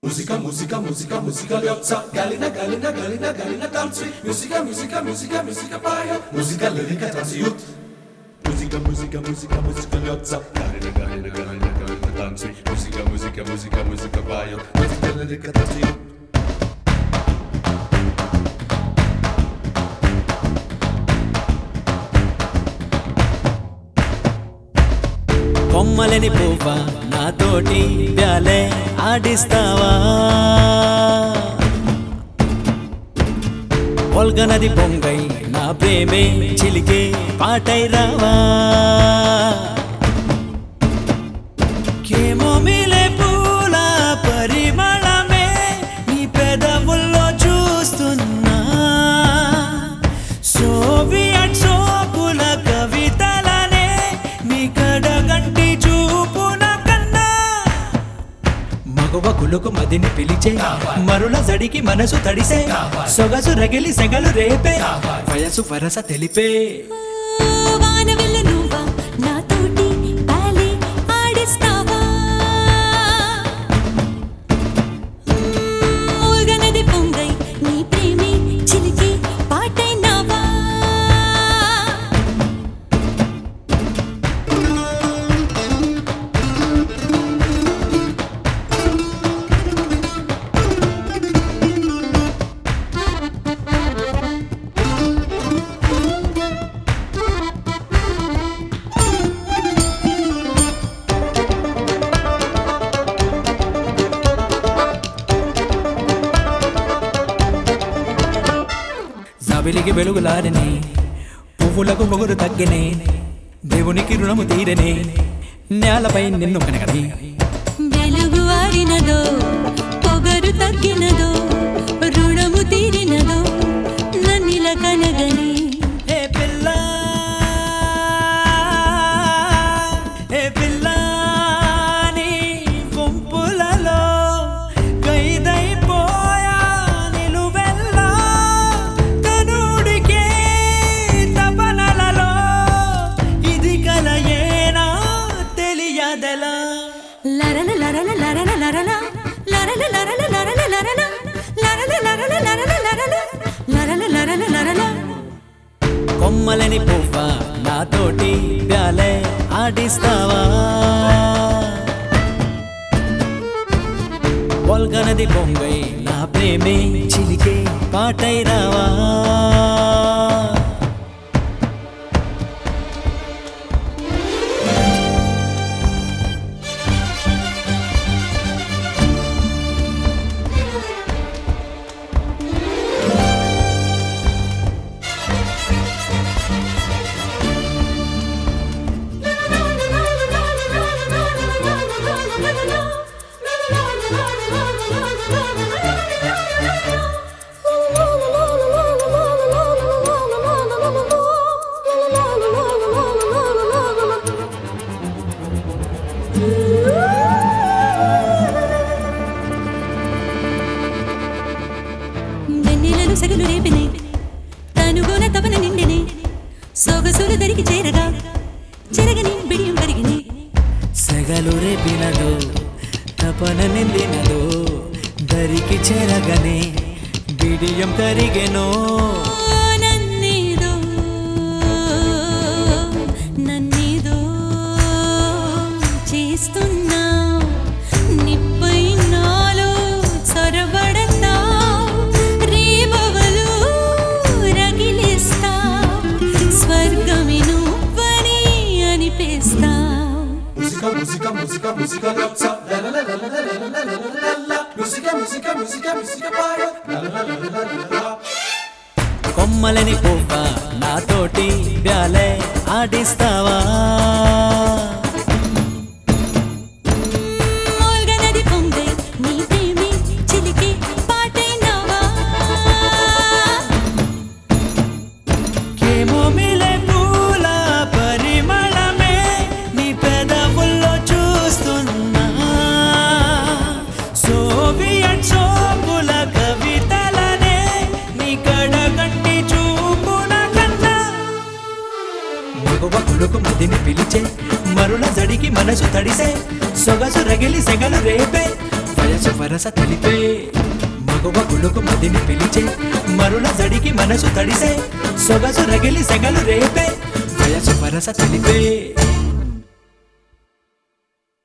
Muzyka, muzyka, muzyka, muzyka liopca Galina, galina, galina, galina tańczy Muzyka, muzyka, muzyka, muzyka paja Muzyka, liryka, tancjut Muzyka, muzyka, muzyka, muzyka liopca Galina, galina, galina, galina tańczy Muzyka, muzyka, muzyka, muzyka paja Muzyka, liryka, tancjut కొమ్మలని పువ్వా నాతోటి ballet ఆడిస్తావా ఒల్గనది పొంగై నా ప్రేమే చిలికే పాటై రావా కేమో Milei పూల పరిమళమే నీ పెదవుల్లో చూస్తున్నా సోవియట్ సోకుల కవితలనే నీ కడగంటి చూపున కన్నా మగవ కులుకు మదిని పిలిచే మరుల జడికి మనసు తడిసే సొగసు రగిలి సెగలు రేపే వయసు వరస తెలిపే వానవిల్లు నువ్వా నాతోటి బాలే ఆడిస్తావా మూగనది పొంగై నీ ప్రేమే చిలికి పాటైనావా జాబిలికి వెలుగులారని పువ్వులకు పొగురు తగ్గినే దేవునికి రుణము తీరనే నేలపై నిన్ను కనగని వెలుగు ఆరినదో పొగరు తగ్గినదో రుణము తీరినదో నన్నిల కనగని ఏ పిల్ల ఏ పిల్ల నీ గుంపులలో ఖైదైపోయా నిలువెల్లా కనుడికే తపనలలో ఇది కలయేనా తెలియదెలా లరల లరల లరల లరల లరల లరల లరల లరల లరల లరల లరల లరల లరల లరల లరల కొమ్మలని పువ్వ నాతోటి బ్యాలే ఆడిస్తావా పొల్గనది పొంగై నా ప్రేమే చిలికే పాటై రావా వెన్నెలలు సగలు రేపినే తనుగోన తపన నిండినే సొగసులు దరికి చేరగా చెరగని బిడియం కరిగినే సెగలు రేపినదో తపన నిండినదో దరికి చెరగనే బిడియం కరిగెనో నన్నేదో నన్నేదో చేస్తున్నా నిప్పై నాలో చొరబడతా రేపవలు రగిలిస్తా స్వర్గమి నువ్వని అనిపిస్తా Muzyka, muzyka, muzyka, muzyka liopca La la la la la la la la la la la la Muzyka, muzyka, muzyka, muzyka paja La la la la la la la la కొమ్మలని పువ్వ నాతోటి బ్యాలే ఆడిస్తావా మూల్గనది పొంగై నీ ప్రేమే చిలికి పాటైనావా కేమో Milei పూల పరిమళమే నీ పెదవుల్లో చూస్తున్నా సోవియట్ సోకుల కవితలనే నీ కడగంటి చూపున కన్నా మగవ కొడుకు మదిని పిలిచే మరుల జడికి మనసు తడిసే సొగసు రగిలి సెగలు రేపే వయసు వయసు వరస తెలిపే మగవ గులుకు మదిని పిలిచే మరుల జడికి మనసు తడిసే సొగసు రగిలి సెగలు రేపే వయసు వరస తెలిపే